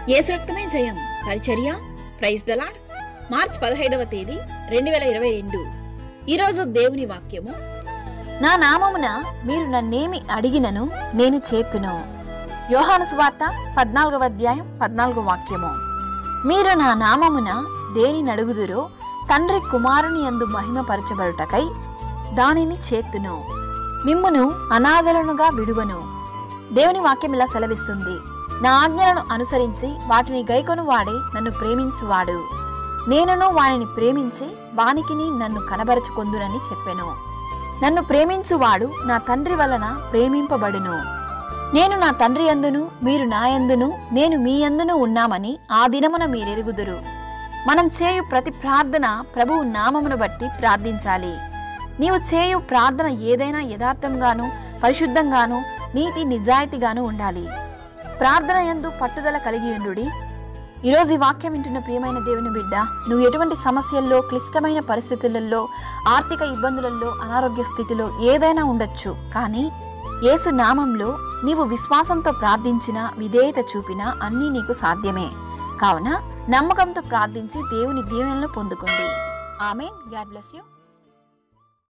యేసు రక్తమే జయం పరిచర్య ప్రైజ్ దలాడ్ మార్చ్ పదహైదవ తేదీ రెండు వేల ఇరవై రెండు ఈరోజు దేవుని వాక్యము నా నామమున మీరు నన్నేమి అడిగినను నేను చేతును యోహాను సువార్త పద్నాలుగవ అధ్యాయం పద్నాలుగో వాక్యము మీరు నా నామమున దేని నడుగుదురో తండ్రి కుమారుని యందు మహిమపరచబడుటకై దానిని చేతును మిమ్మును అనాథలనుగా విడువను దేవుని వాక్యం ఇలా సెలవిస్తుంది నా ఆజ్ఞలను అనుసరించి వాటిని గైకొను వాడే నన్ను ప్రేమించువాడు నేనును వానిని ప్రేమించి వానికిని నన్ను కనబరచుకొందునని చెప్పెను నన్ను ప్రేమించువాడు నా తండ్రి వలన ప్రేమింపబడును నేను నా తండ్రి యందును మీరు నా యందును నేను మీ యందును ఉన్నామని ఆ దినమున మీరెరుగుదురు మనం చేయు ప్రతి ప్రార్థన ప్రభువు నామమును బట్టి ప్రార్థించాలి నీవు చేయు ప్రార్థన ఏదైనా యథార్థంగాను పరిశుద్ధంగాను నీతి నిజాయితీగాను ఉండాలి ప్రార్థన యందు పట్టుదల కలిగి ఉండుడి ఈరోజు ఈ వాక్యం వింటున్న ప్రియమైన దేవుని బిడ్డ నువ్వు ఎటువంటి సమస్యల్లో క్లిష్టమైన పరిస్థితులలో ఆర్థిక ఇబ్బందులలో అనారోగ్య స్థితిలో ఏదైనా ఉండొచ్చు కానీ యేసు నామంలో నీవు విశ్వాసంతో ప్రార్థించిన విధేయత చూపినా అన్నీ నీకు సాధ్యమే కావున నమ్మకంతో ప్రార్థించి దేవుని దీవెనలు పొందుకోండి ఆమెన్ గాడ్ బ్లెస్ యూ